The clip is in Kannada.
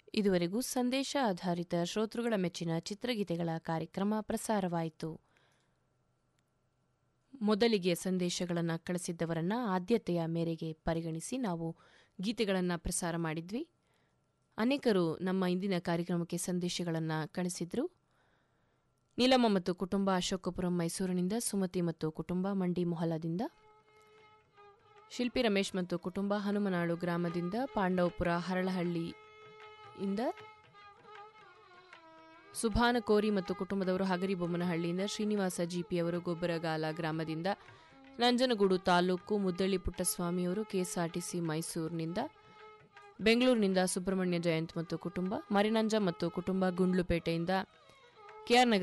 ಇದುವರೆಗೂ ಸಂದೇಶ ಆಧಾರಿತ ಶ್ರೋತೃಗಳ ಮೆಚ್ಚಿನ ಚಿತ್ರಗೀತೆಗಳ ಕಾರ್ಯಕ್ರಮ ಪ್ರಸಾರವಾಯಿತು ಮೊದಲಿಗೆ ಸಂದೇಶಗಳನ್ನು ಕಳಿಸಿದ್ದವರನ್ನ ಆದ್ಯತೆಯ ಮೇರೆಗೆ ಪರಿಗಣಿಸಿ ನಾವು ಗೀತೆಗಳನ್ನು ಪ್ರಸಾರ ಮಾಡಿದ್ವಿ ಅನೇಕರು ನಮ್ಮ ಇಂದಿನ ಕಾರ್ಯಕ್ರಮಕ್ಕೆ ಸಂದೇಶಗಳನ್ನು ಕಳಿಸಿದ್ರು ನೀಲಮ್ಮ ಮತ್ತು ಕುಟುಂಬ ಅಶೋಕಪುರಂ ಮೈಸೂರಿನಿಂದ ಸುಮತಿ ಮತ್ತು ಕುಟುಂಬ ಮಂಡಿ ಮೊಹಲಾದಿಂದ ಶಿಲ್ಪಿ ರಮೇಶ್ ಮತ್ತು ಕುಟುಂಬ ಹನುಮನಾಳು ಗ್ರಾಮದಿಂದ ಪಾಂಡವಪುರ ಹರಳಹಳ್ಳಿ ಇಂದ ಸುಭಾನ ಕೋರಿ ಮತ್ತು ಕುಟುಂಬದವರು ಹಗರಿಬೊಮ್ಮನಹಳ್ಳಿಯಿಂದ ಶ್ರೀನಿವಾಸ ಜಿಪಿ ಅವರು ಗೊಬ್ಬರಗಾಲ ಗ್ರಾಮದಿಂದ ನಂಜನಗೂಡು ತಾಲೂಕು ಮುದ್ದಳ್ಳಿ ಪುಟ್ಟಸ್ವಾಮಿಯವರು ಕೆಎಸ್ಆರ್ಟಿಸಿ ಮೈಸೂರಿನಿಂದ ಬೆಂಗಳೂರಿನಿಂದ ಸುಬ್ರಹ್ಮಣ್ಯ ಜಯಂತ್ ಮತ್ತು ಕುಟುಂಬ ಮರಿನಂಜ ಮತ್ತು ಕುಟುಂಬ ಗುಂಡ್ಲುಪೇಟೆಯಿಂದ ಕೆಆರ್ ನಗರ